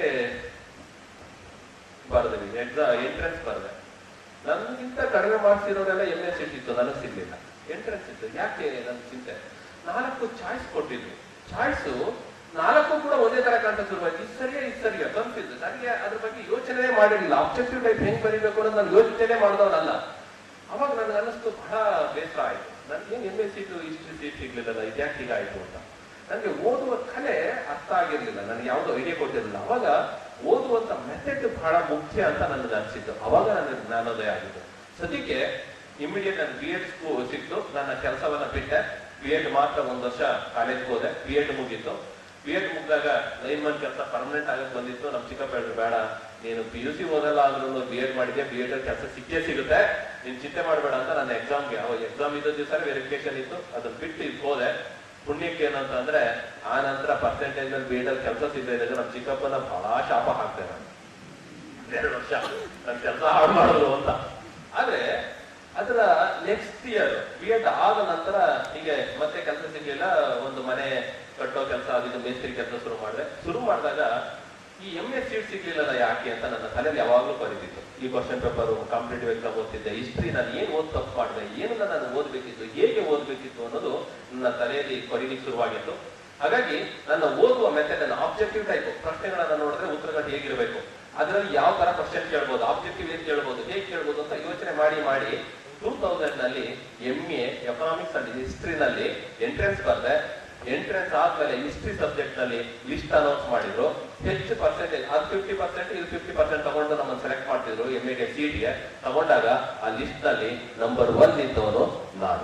ಬರ್ದ್ವಿ ಎಕ್ಸಾಮ್ ಎಂಟ್ರೆನ್ಸ್ ಬರ್ದೆ ನನ್ಗಿಂತ ಕಡಿಮೆ ಮಾರ್ಕ್ಸ್ ಇರೋರೆಲ್ಲ ಎಂ ಎಸ್ ಇಟ್ಟಿತ್ತು ನನಗೆ ಸಿಗ್ಲಿಲ್ಲ ಎಂಟ್ರೆನ್ಸ್ ಇತ್ತು ಯಾಕೆ ನನ್ ಚಿಂತೆ ನಾಲ್ಕು ಚಾಯ್ಸ್ ಕೊಟ್ಟಿದ್ವಿ ಚಾಯ್ಸು ನಾಲ್ಕು ಕೂಡ ಒಂದೇ ತರ ಕಾಣ್ತಾ ಶುರುವಾಯ್ತು ಇದು ಸರಿಯಾ ಇದು ಸರಿಯಾ ಕನ್ಫ್ಯೂಸ್ ನನಗೆ ಅದ್ರ ಬಗ್ಗೆ ಯೋಚನೆ ಮಾಡಿರಲಿಲ್ಲ ಆಬ್ಜೆಕ್ಟಿವ್ ಟೈಪ್ ಹೆಂಗ್ ಬರೀಬೇಕು ಅನ್ನೋದು ನಾನು ಯೋಚನೆ ಮಾಡಿದವನಲ್ಲ ಅವಾಗ ನನಗೆ ಅನ್ನಿಸ್ತು ಬಹಳ ಬೇಸರ ಆಯ್ತು ನನ್ಗೆ ಎಂ ಎಸ್ ಸೀಟು ಇಷ್ಟು ಸೀಟ್ ಸಿಗ್ಲಿಲ್ಲಲ್ಲ ಇದ್ಯಾಕೆ ಹೀಗಾಯ್ತು ಅಂತ ನನಗೆ ಓದುವ ಕಲೆ ಅರ್ಥ ಆಗಿರ್ಲಿಲ್ಲ ನನಗೆ ಯಾವುದೋ ಐಡಿಯಾ ಕೊಟ್ಟಿರಲಿಲ್ಲ ಅವಾಗ ಓದುವಂತ ಮೆಥಡ್ ಬಹಳ ಮುಖ್ಯ ಅಂತ ನನಗೆ ಅನ್ಸಿತ್ತು ಅವಾಗ ನನಗೆ ಜ್ಞಾನೋದಯ ಆಗಿತ್ತು ಸದ್ಯಕ್ಕೆ ಇಮಿಡಿಯೇಟ್ ನಾನು ಬಿ ಎಡ್ ಸಿಕ್ತು ನನ್ನ ಕೆಲಸವನ್ನ ಬಿಟ್ಟೆ ಬಿ ಎಡ್ ಮಾತ್ರ ಒಂದ್ ವರ್ಷ ಕಾಲೇಜ್ಗೆ ಹೋದೆ ಬಿ ಎಡ್ ಮುಗೀತು ಬಿ ಎಡ್ ಮುಗಿದಾಗ ನೈನ್ ಮಂತ್ ಕೆಲಸ ಪರ್ಮನೆಂಟ್ ಆಗಕ್ ಬಂದಿತ್ತು ನಮ್ ಚಿಕ್ಕಪ್ಪ ಹೇಳಿದ್ರು ಬೇಡ ನೀನು ಪಿ ಯು ಸಿ ಓದಲ್ಲ ಅಂದ್ರೂ ಬಿ ಎಡ್ ಮಾಡಿದ್ಯಾ ಬಿ ಎಡ್ ಕೆಲಸ ಸಿಕ್ಕೇ ಸಿಗುತ್ತೆ ನೀನ್ ಚಿಂತೆ ಮಾಡಬೇಡ ಅಂತ ನನ್ನ ಎಕ್ಸಾಮ್ಗೆ ಎಕ್ಸಾಮ್ ಇದ್ದ ದಿವಸ ವೆರಿಫಿಕೇಶನ್ ಇತ್ತು ಅದನ್ನ ಬಿಟ್ಟು ಇಲ್ಲಿ ಹೋದೆ ಪುಣ್ಯಕ್ಕೆ ಏನಂತ ಅಂದ್ರೆ ಆ ನಂತರ ಪರ್ಸೆಂಟೇಜ್ ಮೇಲೆ ಬಿ ಎಡ್ ಅಲ್ಲಿ ಕೆಲಸ ಸಿಗದೆ ನಮ್ ಚಿಕ್ಕಪ್ಪನ ಬಹಳ ಶಾಪ ಹಾಕ್ತೇನೆ ಎರಡು ವರ್ಷ ನನ್ ಕೆಲಸ ಹಾಳು ಮಾಡೋದು ಅಂತ ಆದ್ರೆ ಅದರ ನೆಕ್ಸ್ಟ್ ಇಯರ್ ಬಿ ಎಡ್ ಆದ ನಂತರ ಹೀಗೆ ಮತ್ತೆ ಕೆಲಸ ಸಿಗ್ಲಿಲ್ಲ ಒಂದು ಮನೆ ಕಟ್ಟೋ ಕೆಲಸ ಅದಿದ್ದು ಮೇಸ್ತ್ರಿ ಕೆಲಸ ಶುರು ಮಾಡಿದೆ ಶುರು ಮಾಡಿದಾಗ ಈ ಎಂ ಎಸ್ ಸೀಟ್ ಸಿಗ್ಲಿಲ್ಲಲ್ಲ ಯಾಕೆ ಅಂತ ನನ್ನ ತಲೆಯಲ್ಲಿ ಯಾವಾಗ್ಲೂ ಬರೀತಿತ್ತು ಈ ಕ್ವಶನ್ ಪೇಪರ್ ಕಾಂಪಿಟೇಟಿವ್ ಎಕ್ಸಾಮ್ ಓದ್ತಿದ್ದೆ ಹಿಸ್ಟ್ರಿ ನಾನು ಏನ್ ಓದ್ ತಪ್ಪು ಮಾಡಿದೆ ಏನನ್ನ ನಾನು ಓದ್ಬೇಕಿತ್ತು ಹೇಗೆ ಓದ್ಬೇಕಿತ್ತು ಅನ್ನೋದು ನನ್ನ ತಲೆಯಲ್ಲಿ ಕೊರಿಲಿಕ್ಕೆ ಶುರುವಾಗಿತ್ತು ಹಾಗಾಗಿ ನನ್ನ ಓದುವ ಮೆಥಡ್ ಅನ್ನು ಆಬ್ಜೆಕ್ಟಿವ್ ಟೈಪ್ ಪ್ರಶ್ನೆಗಳನ್ನ ನೋಡಿದ್ರೆ ಉತ್ತರಗಳು ಹೇಗಿರಬೇಕು ಅದರಲ್ಲಿ ಯಾವ ತರ ಕ್ವಶನ್ ಕೇಳ್ಬೋದು ಆಬ್ಜೆಕ್ಟಿವ್ ಏನ್ ಕೇಳ್ಬೋದು ಹೇಗೆ ಕೇಳ್ಬೋದು ಅಂತ ಯೋಚನೆ ಮಾಡಿ ಮಾಡಿ ಟೂ ತೌಸಂಡ್ ನಲ್ಲಿ ಎಂ ಎ ಎಕನಾಮಿಕ್ಸ್ ಅಂಡ್ ಹಿಸ್ಟ್ರಿನಲ್ಲಿ ಎಂಟ್ರೆನ್ಸ್ ಬರ್ದೆ ಎಂಟ್ರೆನ್ಸ್ ಆದ್ಮೇಲೆ ಹಿಸ್ಟ್ರಿ ಸಬ್ಜೆಕ್ಟ್ ನಲ್ಲಿ ಲಿಸ್ಟ್ ಅನೌನ್ಸ್ ಮಾಡಿದ್ರು ಹೆಚ್ಚು ಪರ್ಸೆಂಟೇಜ್ ಅದು ಫಿಫ್ಟಿ ಪರ್ಸೆಂಟ್ ಇದು ಫಿಫ್ಟಿ ಪರ್ಸೆಂಟ್ ತಗೊಂಡು ನಮ್ಮನ್ನು ಸೆಲೆಕ್ಟ್ ಮಾಡ್ತಿದ್ರು ಎಂ ಎಗೆ ಸೀಟ್ಗೆ ತಗೊಂಡಾಗ ಆ ಲಿಸ್ಟ್ ನಲ್ಲಿ ನಂಬರ್ ಒನ್ ಇದ್ದವನು ನಾನು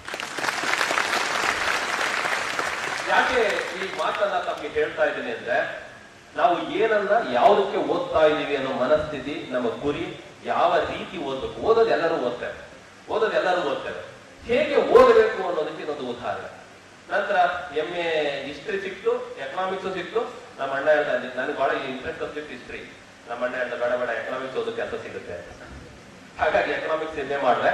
ಯಾಕೆ ಈ ಮಾತನ್ನ ತಮಗೆ ಹೇಳ್ತಾ ಇದ್ದೀನಿ ಅಂದ್ರೆ ನಾವು ಏನನ್ನ ಯಾವುದಕ್ಕೆ ಓದ್ತಾ ಇದೀವಿ ಅನ್ನೋ ಮನಸ್ಥಿತಿ ನಮ್ಮ ಗುರಿ ಯಾವ ರೀತಿ ಓದ್ಬೇಕು ಓದೋದು ಎಲ್ಲರೂ ಓದ್ತಾರೆ ಓದೋದು ಎಲ್ಲರೂ ಓದ್ತಾರೆ ಹೇಗೆ ಓದಬೇಕು ಅನ್ನೋದಕ್ಕೆ ಇದೊಂದು ಉದಾಹರಣೆ ನಂತರ ಎಂ ಎ ಹಿಸ್ಟ್ರಿ ಸಿಕ್ತು ಎಕನಾಮಿಕ್ಸ್ ಸಿಕ್ತು ನಮ್ಮ ಅಣ್ಣ ಹೇಳ್ದ ನನಗೆ ಬಹಳ ಇಂಟ್ರೆಸ್ಟ್ ಸಬ್ಜೆಕ್ಟ್ ಹಿಸ್ಟ್ರಿ ನಮ್ಮ ಅಣ್ಣ ಹೇಳ್ದ ಬೇಡ ಬೇಡ ಎಕನಾಮಿಕ್ಸ್ ಓದೋ ಕೆಲಸ ಸಿಗುತ್ತೆ ಅಂತ. ಹಾಗಾಗಿ ಎಕನಾಮಿಕ್ಸ್ ಎಂ ಎ ಮಾಡಿದೆ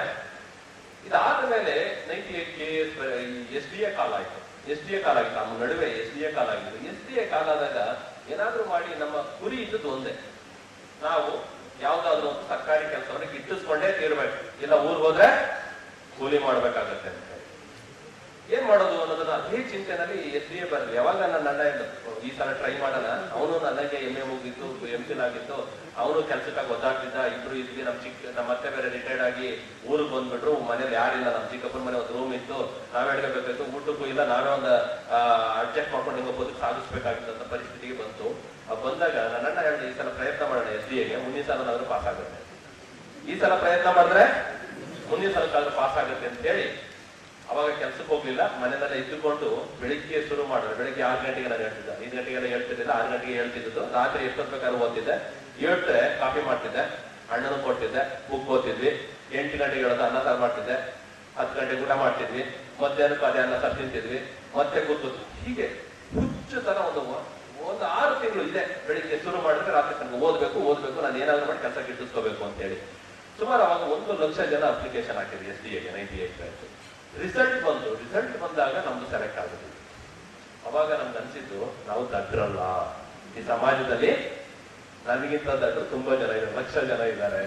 ಇದಾದ ಮೇಲೆ ninety eight K S D A ಕಾಲ ಆಯ್ತು ಎಸ್ ಡಿ ಎ ಕಾಲ ಆಗಿತ್ತು ನಮ್ಮ ನಡುವೆ ಎಸ್ ಡಿ ಎ ಕಾಲ ಆಗಿತ್ತು ಎಸ್ ಡಿ ಎ ಕಾಲ ಆದಾಗ ಏನಾದ್ರೂ ಮಾಡಿ ನಮ್ಮ ಗುರಿ ಇದ್ದದ್ದು ಒಂದೇ ನಾವು ಯಾವ್ದಾದ್ರು ಒಂದು ಸರ್ಕಾರಿ ಕೆಲಸವನ್ನು ಗಿಟ್ಟಿಸ್ಕೊಂಡೇ ತೀರ್ಬೇಕು ಇಲ್ಲ ಊರ್ ಹೋದ್ರೆ ಕೂಲಿ ಮಾಡ್ಬೇಕಾಗತ್ತೆ ಅಂತ ಹೇಳಿ. ಏನ್ ಮಾಡೋದು ಅನ್ನೋದನ್ನ ಅದೇ ಚಿಂತೆನಲ್ಲಿ ಎಸ್ ಡಿ ಎ ಬರಲಿ ಯಾವಾಗ ನನ್ನ ಅಣ್ಣ ಹೇಳಿದ, ಈ ಸಲ ಟ್ರೈ ಮಾಡೋಣ ಅವನು ನನಗೆ ಎಂ ಎ ಮುಗಿತ್ತು ಎಂ ಫಿಲ್ ಆಗಿತ್ತು ಅವನು ಕೆಲ್ಸಕ್ಕಾಗಿ ಒದ್ದಾಡ್ತಿದ್ದ ಇಬ್ರು ಇದ್ವಿ ನಮ್ ಚಿಕ್ಕ ನಮ್ಮ ಅತ್ತೆ ಬೇರೆ ರಿಟೈರ್ಡ್ ಆಗಿ ಊರಿಗೆ ಬಂದ್ಬಿಟ್ರು ಮನೇಲಿ ಯಾರಿಲ್ಲ ನಮ್ ಚಿಕ್ಕಪ್ಪನ ಮನೆ ಒಂದು ರೂಮ್ ಇತ್ತು ನಾವೇ ಅಡ್ಕೋಬೇಕಾಯ್ತು ಊಟಕ್ಕೂ ಇಲ್ಲ ನಾವೇ ಒಂದು ಅಡ್ಜಸ್ಟ್ ಮಾಡ್ಕೊಂಡು ಹಿಂಗ ಬದುಕು ಸಾಗಿಸ್ಬೇಕಾಗಿದ್ದಂತ ಪರಿಸ್ಥಿತಿಗೆ ಬಂತು ಆ ಬಂದಾಗ ನನ್ನ ಅಣ್ಣ ಹೇಳಿದ ಈ ಸಲ ಪ್ರಯತ್ನ ಮಾಡೋಣ ಎಸ್ ಡಿ ಎಗೆ ಮುಂದಿನ ಸಲ ನಾದ್ರೂ ಪಾಸ್ ಆಗುತ್ತೆ ಈ ಸಲ ಪ್ರಯತ್ನ ಮಾಡಿದ್ರೆ ಮುಂದಿನ ಸಲಕ್ಕಾದ್ರೂ ಪಾಸ್ ಆಗುತ್ತೆ ಅಂತ ಹೇಳಿ ಅವಾಗ ಕೆಲ್ಸಕ್ಕೆ ಹೋಗ್ಲಿಲ್ಲ ಮನೆಯಲ್ಲೇ ಇದ್ದುಕೊಂಡು ಬೆಳಿಗ್ಗೆ ಶುರು ಮಾಡಿದ್ರೆ ಬೆಳಿಗ್ಗೆ ಆರು ಗಂಟೆಗೆ ನಾನು ಹೇಳ್ತಿದ್ದೆ ಐದು ಗಂಟೆಗೆಲ್ಲ ಹೇಳ್ತಿದ್ದಿಲ್ಲ ಆರು ಗಂಟೆಗೆ ಹೇಳ್ತಿದ್ದು ರಾತ್ರಿ ಎಷ್ಟೊತ್ತು ಬೇಕಾದ್ರೂ ಓದ್ತಿದ್ದೆ ಹೇಳ್ತೆ ಕಾಫಿ ಮಾಡ್ತಿದ್ದೆ ಅಣ್ಣನು ಕೊಡ್ತಿದ್ದೆ ಬುಕ್ ಓದ್ತಿದ್ವಿ ಎಂಟು ಗಂಟೆಗೆ ಹೇಳೋದು ಅನ್ನ ಸಾರು ಮಾಡ್ತಿದ್ದೆ ಹತ್ತು ಗಂಟೆಗೆ ಊಟ ಮಾಡ್ತಿದ್ವಿ ಮಧ್ಯಾಹ್ನಕ್ಕೆ ಅದೇ ಅನ್ನ ಸಾರು ತಿಂತಿದ್ವಿ ಮತ್ತೆ ಕೂತು ಹೀಗೆ ಹುಚ್ಚು ತರ ಒಂದು ಒಂದು ಆರು ತಿಂಗಳು ಇದೆ ಬೆಳಿಗ್ಗೆ ಶುರು ಮಾಡಿದ್ರೆ ರಾತ್ರಿ ತನಕ ಓದ್ಬೇಕು ಓದ್ಬೇಕು ನಾನು ಏನಾದ್ರು ಮಾಡಿ ಕೆಲಸ ಗಿಟ್ಟಿಸ್ಕೋಬೇಕು ಅಂತ ಹೇಳಿ ಸುಮಾರು ಅವಾಗ ಒಂದು ಲಕ್ಷ ಜನ ಅಪ್ಲಿಕೇಶನ್ ಹಾಕಿದ್ವಿ ಎಸ್ ಡಿ ಎಗೆ ನೈಂಟಿ ಏಟ್ ರಿಸಲ್ಟ್ ಬಂತು ರಿಸಲ್ಟ್ ಬಂದಾಗ ನಮ್ದು ಸೆಲೆಕ್ಟ್ ಆಗುತ್ತೆ ಅವಾಗ ನಮ್ಗೆ ಅನ್ಸಿದ್ದು ನಾವು ದಡ್ರಲ್ಲ ಈ ಸಮಾಜದಲ್ಲಿ ನನಗಿಂತ ದಡ್ರು ತುಂಬಾ ಜನ ಇದ್ದಾರೆ ಲಕ್ಷ ಜನ ಇದ್ದಾರೆ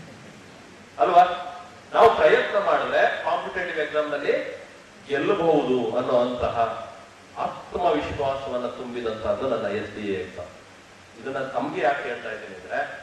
ಅಲ್ವಾ ನಾವು ಪ್ರಯತ್ನ ಮಾಡಿದ್ರೆ ಕಾಂಪಿಟೇಟಿವ್ ಎಕ್ಸಾಮ್ ನಲ್ಲಿ ಗೆಲ್ಲಬಹುದು ಅನ್ನುವಂತಹ ಆತ್ಮವಿಶ್ವಾಸವನ್ನ ತುಂಬಿದಂತಹದ್ದು ನನ್ನ ಎಸ್ ಡಿ ಎಕ್ಸಾಮ್ ಇದನ್ನ ತಮ್ಗೆ ಯಾಕೆ ಹೇಳ್ತಾ ಇದ್ದೀನಿ ಅಂದ್ರೆ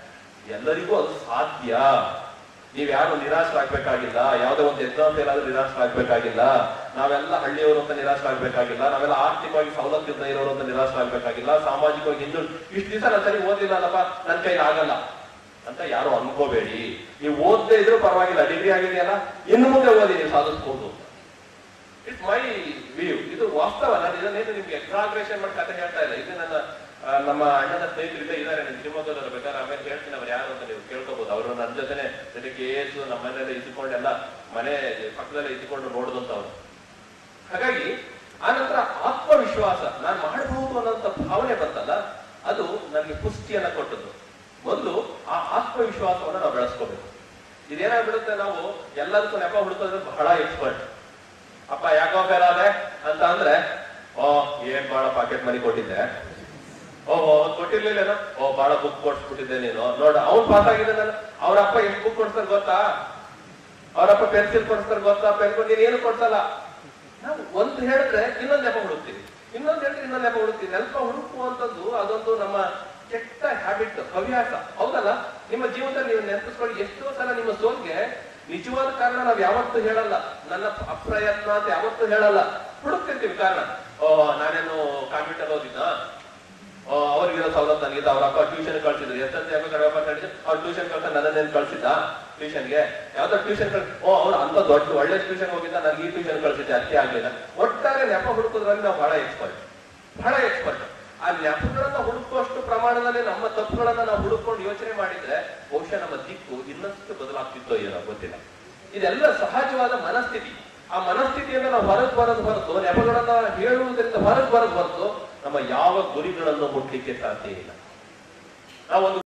ಎಲ್ಲರಿಗೂ ಅದು ಸಾಧ್ಯ ನೀವ್ ಯಾರು ನಿರಾಶರಾಗ್ಬೇಕಾಗಿಲ್ಲ ಯಾವ್ದೋ ಒಂದು ಎಕ್ಸಾಮ್ ಫೇಲ್ ಆದ್ರೂ ನಿರಾಶರಾಗ್ಬೇಕಾಗಿಲ್ಲ ನಾವೆಲ್ಲ ಹಳ್ಳಿಯವರು ಅಂತ ನಿರಾಶರಾಗ್ಬೇಕಾಗಿಲ್ಲ ನಾವೆಲ್ಲ ಆರ್ಥಿಕವಾಗಿ ಸವಲತ್ತಿಲ್ಲದೆ ಇರೋರು ಅಂತ ನಿರಾಶರಾಗ್ಬೇಕಾಗಿಲ್ಲ ಸಾಮಾಜಿಕವಾಗಿ ಹಿಂದು ಇಷ್ಟು ದಿವಸ ನಾನು ಸರಿ ಓದಿಲ್ಲ ಅಲ್ಲಪ್ಪ ನನ್ನ ಕೈಲಿ ಆಗಲ್ಲ ಅಂತ ಯಾರು ಅನ್ಕೋಬೇಡಿ ನೀವು ಓದದೇ ಇದ್ರೂ ಪರವಾಗಿಲ್ಲ ಡಿಗ್ರಿ ಆಗಿದೆಯಲ್ಲ ಇನ್ನು ಮುಂದೆ ಓದಿ ನೀವು ಸಾಧಿಸ್ಬೋದು ಇಟ್ಸ್ ಮೈ ವ್ಯೂ ಇದು ವಾಸ್ತವ ನಾನು ಇದನ್ನೇನು ನಿಮ್ಗೆ ಎಕ್ಸಾಗ್ರೇಷನ್ ಮಾಡಿ ಕತೆ ಹೇಳ್ತಾ ಇಲ್ಲ ಇದು ನನ್ನ ಆ, ನಮ್ಮ ಅಣ್ಣನ ಸ್ನೇಹಿತರಿದ್ದ ಇದ್ದಾರೆ ನನ್ನ ಶಿವಮೊಗ್ಗದವ್ರು ಬೇಕಾದ್ರೆ ಆಮೇಲೆ ಹೇಳ್ತೀನಿ ಅವ್ರು ಯಾರು ಅಂತ ನೀವು ಕೇಳ್ಕೋಬಹುದು ಅವರು ನನ್ನ ಜೊತೆನೆ ಜೊತೆಗೆ ಏಸು ನಮ್ಮ ಮನೆಯಲ್ಲೇ ಇದ್ದುಕೊಂಡೆಲ್ಲ ಮನೆ ಪಕ್ಕದಲ್ಲೇ ಇದ್ದುಕೊಂಡು ನೋಡಿದಂತವ್ರು ಹಾಗಾಗಿ ಆನಂತರ ಆತ್ಮವಿಶ್ವಾಸ ನಾನು ಮಾಡಬಹುದು ಅನ್ನೋಂಥ ಭಾವನೆ ಬಂತಲ್ಲ ಅದು ನನಗೆ ಪುಷ್ಟಿಯನ್ನ ಕೊಟ್ಟದ್ದು ಮೊದಲು ಆ ಆತ್ಮವಿಶ್ವಾಸವನ್ನ ನಾವು ಬೆಳೆಸ್ಕೋಬೇಕು ಇದೇನಾಗ್ಬಿಡುತ್ತೆ ನಾವು ಎಲ್ಲದಕ್ಕೂ ನೆಪ ಹುಡುಕೋದ್ರೆ ಬಹಳ ಎಕ್ಸ್ಪರ್ಟ್ ಅಪ್ಪ ಯಾಕೋ ಫೇಲ್ ಆದೆ ಅಂತ ಅಂದ್ರೆ ಓ ಏನ್ ಬಾಳ ಪಾಕೆಟ್ ಮನಿ ಕೊಟ್ಟಿದ್ದೆ ಓಹೋ ಕೊಟ್ಟಿರ್ಲಿಲ್ಲೇನೋ ಓ ಬಾಳ ಬುಕ್ ಕೊಡ್ಸ್ಬಿಟ್ಟಿದ್ದೆ ನೀನು ನೋಡ ಅವ್ನ್ ಪಾಸ್ ಆಗಿದ್ದಾನಲ್ಲ ಅವ್ರ ಅಪ್ಪ ಎಷ್ಟು ಬುಕ್ ಕೊಡ್ಸ್ತಾರೆ ಗೊತ್ತಾ ಅವರಪ್ಪ ಪೆನ್ಸಿಲ್ ಕೊಡ್ಸ್ತಾರೆ ಗೊತ್ತಾ ಪೆನ್ ನೀನ್ ಏನು ಕೊಡ್ಸಲ್ಲ ನಾವು ಒಂದ್ ಹೇಳಿದ್ರೆ ಇನ್ನೊಂದ್ ನೆಪ ಹುಡುಕ್ತೀವಿ ಇನ್ನೊಂದ್ ಹೇಳಿದ್ರೆ ಇನ್ನೊಂದ್ ನೆಪ ಹುಡುಕ್ತೀವಿ ನೆನಪ ಹುಡುಕುವಂತದ್ದು ಅದೊಂದು ನಮ್ಮ ಕೆಟ್ಟ ಹ್ಯಾಬಿಟ್ ಹವ್ಯಾಸ ಹೌದಲ್ಲ ನಿಮ್ಮ ಜೀವನದಲ್ಲಿ ನೀವು ನೆನಪಿಸ್ಕೊಳ್ಳಿ ಎಷ್ಟೋ ಸಲ ನಿಮ್ಮ ಸೋಲ್ಗೆ ನಿಜವಾದ ಕಾರಣ ನಾವ್ ಯಾವತ್ತೂ ಹೇಳಲ್ಲ ನನ್ನ ಅಪ್ರಯತ್ನ ಅಂತ ಯಾವತ್ತೂ ಹೇಳಲ್ಲ ಹುಡುಕ್ತಿರ್ತೀವಿ ಕಾರಣ ಓ ನಾನೇನು ಕಾನ್ವೆಂಟ್ ಅಲ್ಲಿ ಓದಿದ್ದ ಅವ್ರಿಗಿರೋ ಸವಲತ್ತು ನನಗಿದ್ದ ಅವ್ರ ಅಪ್ಪ ಟ್ಯೂಷನ್ ಕಳ್ಸಿದ್ರು ಎಷ್ಟಂತ ಯಾಕೋ ಕಡಿಮೆ ಹೇಳಿದ್ರು ಅವ್ರು ಟ್ಯೂಷನ್ ಕಳ್ಸ ನನ್ನೇನು ಕಳ್ಸಿದ್ದ ಟ್ಯೂಷನ್ಗೆ ಯಾವ್ದೋ ಟ್ಯೂಷನ್ ಕಳ್ ಓ ಅವ್ರು ಅಂತ ದೊಡ್ಡ ಒಳ್ಳೆ ಟ್ಯೂಷನ್ ಹೋಗಿದ್ದ ನನಗೆ ಈ ಟ್ಯೂಷನ್ ಕಳ್ಸಿದ್ದೆ ಅದಕ್ಕೆ ಆಗ್ಲಿಲ್ಲ ಒಟ್ಟಾರೆ ನೆಪ ಹುಡುಕೋದ್ರಲ್ಲಿ ನಾವು ಬಹಳ ಎಕ್ಸ್ಪರ್ಟ್ ಬಹಳ ಎಕ್ಸ್ಪರ್ಟ್ ಆ ನೆಪಗಳನ್ನ ಹುಡುಕುವಷ್ಟು ಪ್ರಮಾಣದಲ್ಲಿ ನಮ್ಮ ತಪ್ಪುಗಳನ್ನ ನಾವು ಹುಡುಕೊಂಡು ಯೋಚನೆ ಮಾಡಿದ್ರೆ ಬಹುಶಃ ನಮ್ಮ ದಿಕ್ಕು ಇನ್ನಷ್ಟು ಬದಲಾಗ್ತಿತ್ತೋ ಏನೋ ಗೊತ್ತಿಲ್ಲ ಇದೆಲ್ಲ ಸಹಜವಾದ ಮನಸ್ಥಿತಿ ಆ ಮನಸ್ಥಿತಿಯಿಂದ ನಾವು ಹೊರಗೆ ಬರೋದು ಹೊರತು ನೆಪಗಳನ್ನ ಹೇಳುವುದರಿಂದ ಹೊರಗೆ ಬರೋದು ಹೊರತು ನಮ್ಮ ಯಾವ ಗುರಿಗಳನ್ನು ಮುಟ್ಲಿಕ್ಕೆ ಸಾಧ್ಯ ಇಲ್ಲ ನಾವೊಂದು